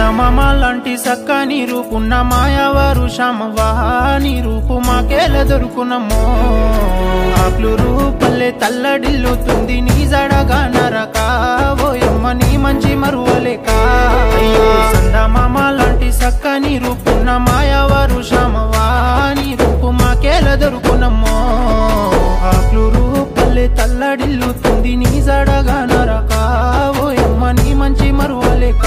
సందమామ లాంటి సక్కని రూపున్న మాయవారు శ్యామవా నీ రూపు మాకేల దొరుకునమ్మో ఆకులు రూపల్లే తల్లడిల్లుతుంది నీ జడగా నరక ఓయమ్మ నీ మంచి మరువలేక అయ్యో సందమామ లాంటి సక్కని రూపున్న మాయవారు శ్యామవా నీ రూపు మాకేల దొరుకునమ్మో ఆకులు రూపల్లే తల్లడిల్లుతుంది నీ జడగా నరక ఓయమ్మ నీ మంచి మరువలేక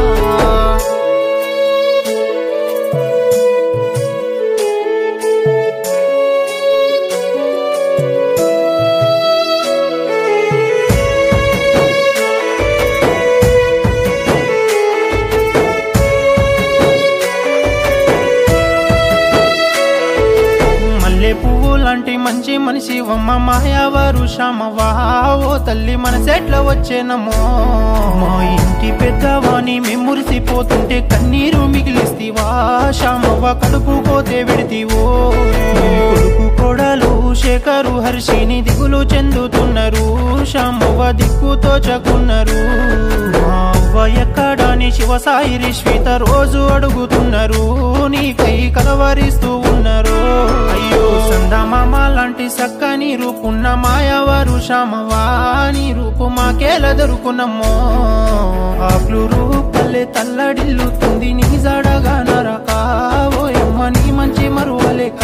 మల్లె పువ్వు లాంటి మంచి మనిషి అమ్మ మాయావారు శ్యామవా ఓ తల్లి మన సెట్ల వచ్చేనమ్మో మా ఇంటి పెద్దవాణి మెమురిసిపోతుంటే కన్నీరు మిగిలిస్తివా శ్యామవ్వ కడుపు పోతే విడితివో కొడుకు కోడలు శేఖరు హర్షిని దిగులు చెందుతున్నారు శ్యామవ్వ దిక్కు తోచకున్నారు మా అవ్వ ఎక్కడాని శివసాయి రిశ్విత రోజు అడుగుతున్నారు నీకై కలవరిస్తూ ఉన్నారు అయ్యో సందమామ లాంటి సక్కని రూపున్న మాయవారు శ్యామవా నీ రూపు మాకేల దొరుకునమ్మో ఆకులు రూపల్లే తల్లడిల్లుతుంది నీ జడగా నరక ఓయమ్మ నీ మంచి మరువలేక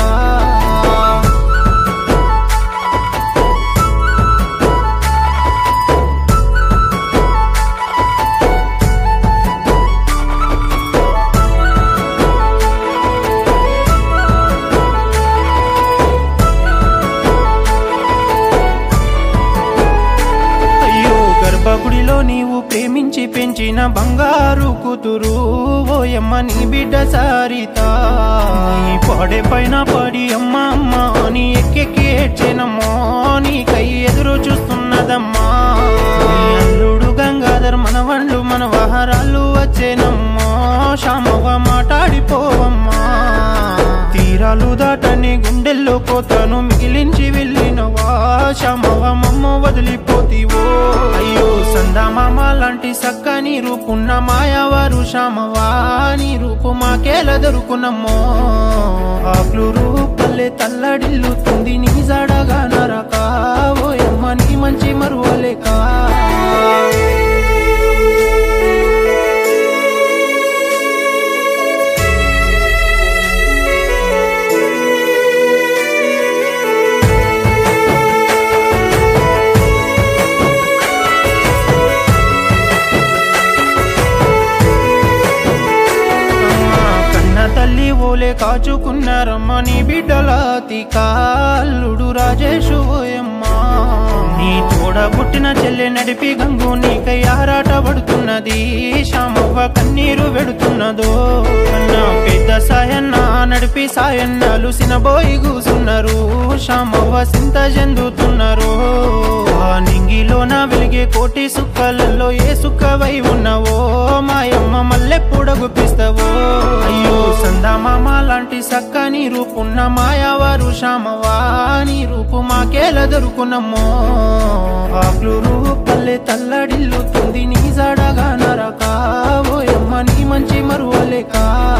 అయ్యో గర్భగుడిలో నీవు ప్రేమించి పెంచిన బంగారు కూతురు ఓయమ్మ నీ బిడ్డ సారిత నీ పాడే పైన పడి అమ్మ అమ్మ అని ఎక్కెక్కి ఏడ్చేనమ్మో నీకై ఎదురు చూస్తున్నదమ్మా నీ అల్లుడు గంగాధర్ మన వండ్లు మన వహరాలు వచ్చేనమ్మో శామవ్వ మాట్లాడిపోవమ్మా తీరాలు దాటని గుండెల్లో కోతను మిగిలించి వెళ్ళినవా శ్యామవ మమ్మ వదిలిపోతీవో అయ్యో సందమామ లాంటి సక్కని రూపున్న మాయవారు శ్యామవా నీ రూపు మాకేల దొరుకునమ్మో ఆకులు రూపల్లే తల్లడిల్లుతుంది నీ జడగా నరక ఓయమ్మ నీ మంచి మరువలేక కన్న తల్లి ఓలే కాచుకున్నారమ్మ నీ బిడ్డల కాల్లుడు రాజేషు ఓయమ్మా నీ తోడ పుట్టిన చెల్లె నడిపి గంగు నీకై ఆరాట పడుతున్నది శామవ్వ కన్నీరు వెడుతున్నదో అన్న పెద్ద సాయన్న నడిపి సాయన్నలు సినబోయి కూసున్నారు శామవ్వ సింత చెందుతున్నారు ఆ నింగిలోన వెలిగే కోటి సుక్కలలో ఏ సుక్కవై ఉన్నవో మాయమ్మ మల్లెప్పుడు గుప్పిస్తావో అయ్యో సందమామ లాంటి సక్కని రూపున్న మాయవారు శ్యామవా నీ రూపు మాకేల దొరుకునమ్మో ఆకులు రూపల్లే తల్లడిల్లుతుంది నీ జడగా నరక ఓయమ్మ నీ మంచి మరువలేక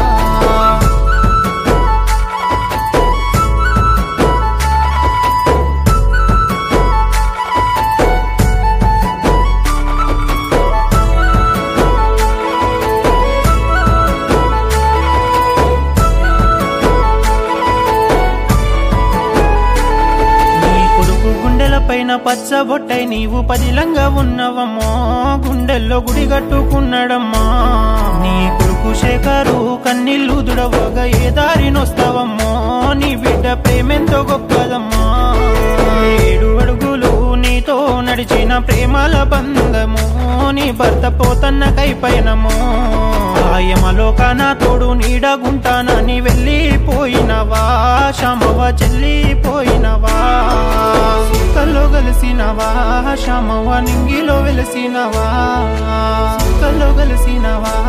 నీ కొడుకు గుండెల పైన పచ్చబొట్టై నీవు పదిలంగా ఉన్నవమ్మో గుండెల్లో గుడి కట్టుకున్నాడమ్మా నీ కొడుకు శేఖరు కన్నీళ్లు దుడవగా ఏ దారినొస్తావమ్మో నీ బిడ్డ ప్రేమెంతో గొప్పదమ్మా ఏడు అడుగులు నీతో నడిచిన ప్రేమల బంధము నీ భర్త పోతన్న కైపైనము ఆయమలోకాన తోడు నీడగుంటానని వెళ్ళిపోయినవా శ్యామవ చెల్లిపోయినవా సుక్కల్లో కలిసినవా శ్యామవ నింగిలో వెలిసినవా సుక్కల్లో కలిసినవా